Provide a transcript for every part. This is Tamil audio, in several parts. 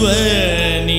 சிவனி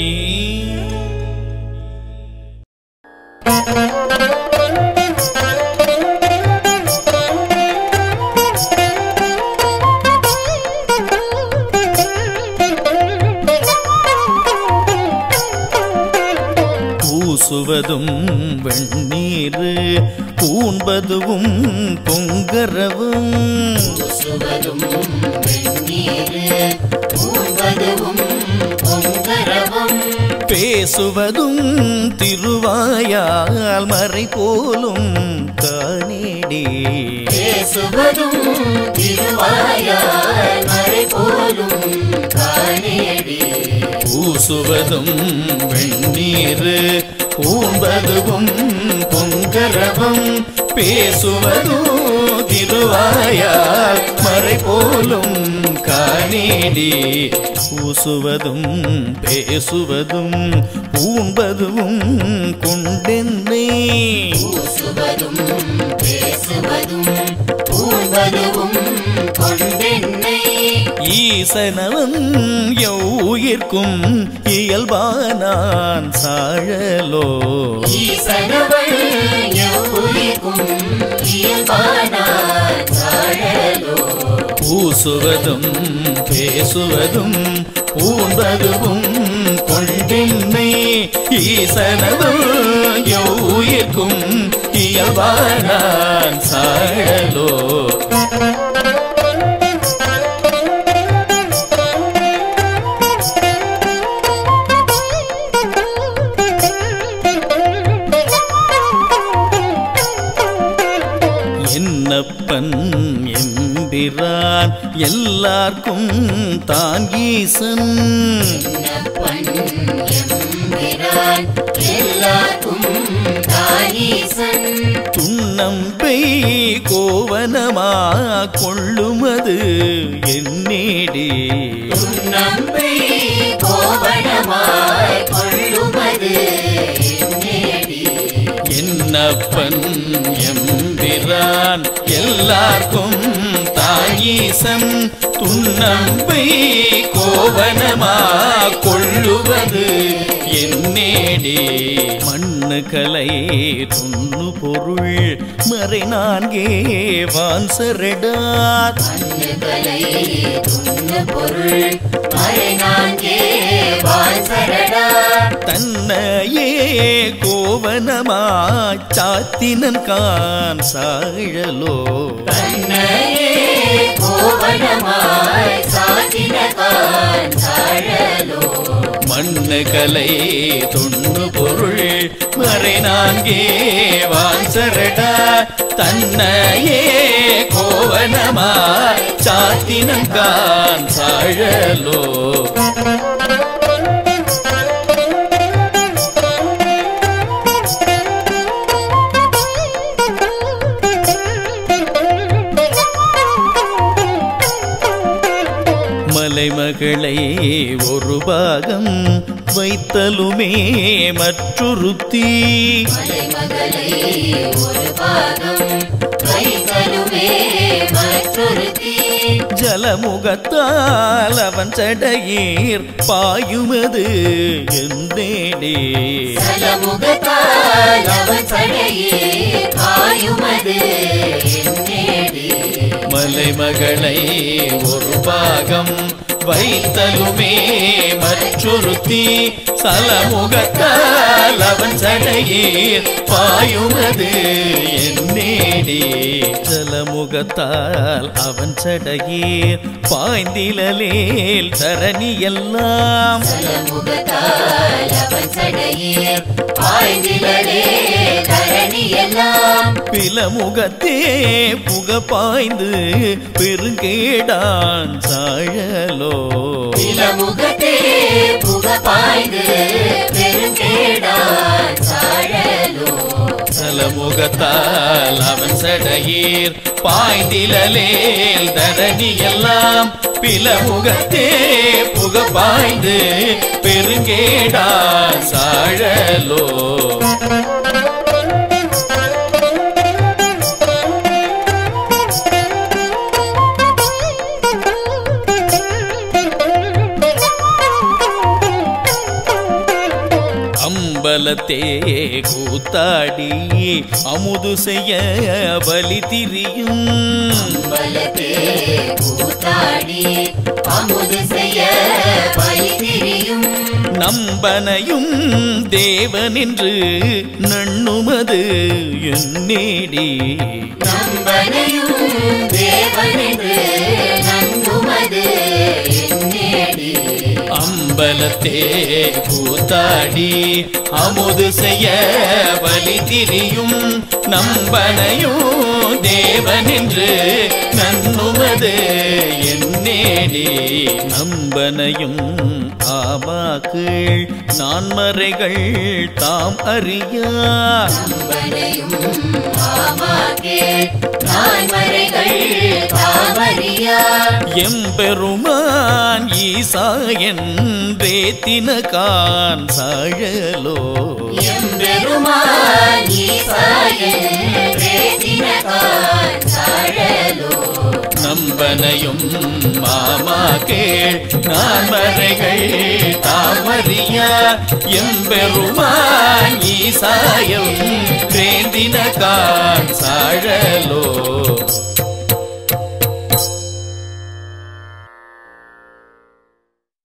பூசுவதும் வெண்ணீர் பூண்பதுவும் பொங்கரவும் சுவதும் வெந்நீர் பூம்பதுவும் பொங்கரவும் பேசுவதும் திருவாயால் மறை போலும் காணேடி பேசுவதும் திருவாயால் மறை போலும் காணேடி பூசுவதும் வெண்ணீர் பூண்பதுவும் பொங்கரவும் பேசுவதும் திருவாயால் மறை போலும் காணேடி பூசுவதும் பேசுவதும் பூண்பதுவும் கொண்டென்னை பூசுவதும் பேசுவதும் பூம்பதுவும் கொண்டென்னை ஈசனவன் எவ்வுயிர்க்கும் இயல்பானான் சாழலோ ஈசனவள் எவ்வுயிர்க்கும் இயல்பானான் சாழலோ பூசுவதும் பேசுவதும் பூண்பதுவும் கொண்டின்மை ஈசனவன் எவ்வுயிர்க்கும் இயல்பானான் சாழலோ என்னப்பன் எம்பிரான் எல்லார்க்கும் தான் ஈசன் என்னப்பன் எம்பிரான் எல்லாருக்கும் தானீசன் துண்ணம்பை கோவனமா கொள்ளுமது என்னேடி நம்பை கோவணமாய் கொள்ளுமது என்னேடி என்னப்பன் எம்பிரான் எல்லார்க்கும் தாயீசன் துண்ணம்பை கோவனமா கொள்ளுவது என்னேடி மண்ணு கலை துண்ணு பொருள் மறை நான்கே வான்சரடார் மண்ணுகளை துண்ணு பொருள் மறை நான்கே வாசரடா தன்னையே கோவனமா சாத்தினன் கான் சாழலோ தன்னையே கோவணமாய் சாத்தினகான் சாழலோ மண்ணு கலை தொண்ணு பொருள் மறை நான்கே வாசரடா தன்னையே கோவனமா சாத்தினன் கான் சாழலோ மலைமகளை ஒரு பாகம் வைத்தலுமே மற்றொருத்தி மலைமகளை ஒரு பாகம் வைத்தலுமே மற்றொருத்தி ஜலமுகத்தால் அவன் சடையீர் பாயுமது என்னேடே சலமுகத்தால் அவன் சடையே காயுமது என்னேடி மலைமகளை ஒரு பாகம் வைத்தலுமே மற்றொருத்தி சலமுகத்தால் அவன் சடையீர் பாயுமது என்னேடி ஜலமுகத்தால் அவன் சடையீர் பாய்ந்திலலேல் தரணி எல்லாம் சலமுகத்தால் அவன் சடையே பாய்ந்திலே தரணி எல்லாம் பிலமுகத்தே புக பாய்ந்து பெருங்கேடான் சாழலோ இளமுகத்தே புக பாய்ந்து பெருங்கேடான் சாழலோ சலமுகத்தால் அவன் சடையீர் பாய்ந்திலலேல் தரணி எல்லாம் பிலமுகத்தே புக பாய்ந்து பெருங்கேடான் சாழலோ அம்பலத்தே கூத்தாடி அமுது செய்ய பலி திரியும் பலத்தே கூத்தாடி அமுது செய்ய பலி திரியும் நம்பனையும் தேவனென்று நண்ணுமது என்னேடி நம்பனையும் தேவனென்று நம்புமது என்னேடி அம்பலத்தே கூத்தாடி அமுது செய்ய பலி திரியும் நம்பனையும் தேவனென்று நன்னுமது என்னேடி நம்பனையும் ஆமாக்கள் நான்மறைகள் தாம் அறியா நம்பனையும் ஆமாக்கே நான் மறைகள் தாமறியா எம்பெருமான் ஈசா என்றே தினகான் சாழலோ எம்பெருமான் ஈசாயன் வேதினகான் சாழலோ நம்பனையும் மாமா கேள் நான் மறைகள் தாமறியா எம்பெருமான் ஈசாயம் வேந்தினகான் சாழலோ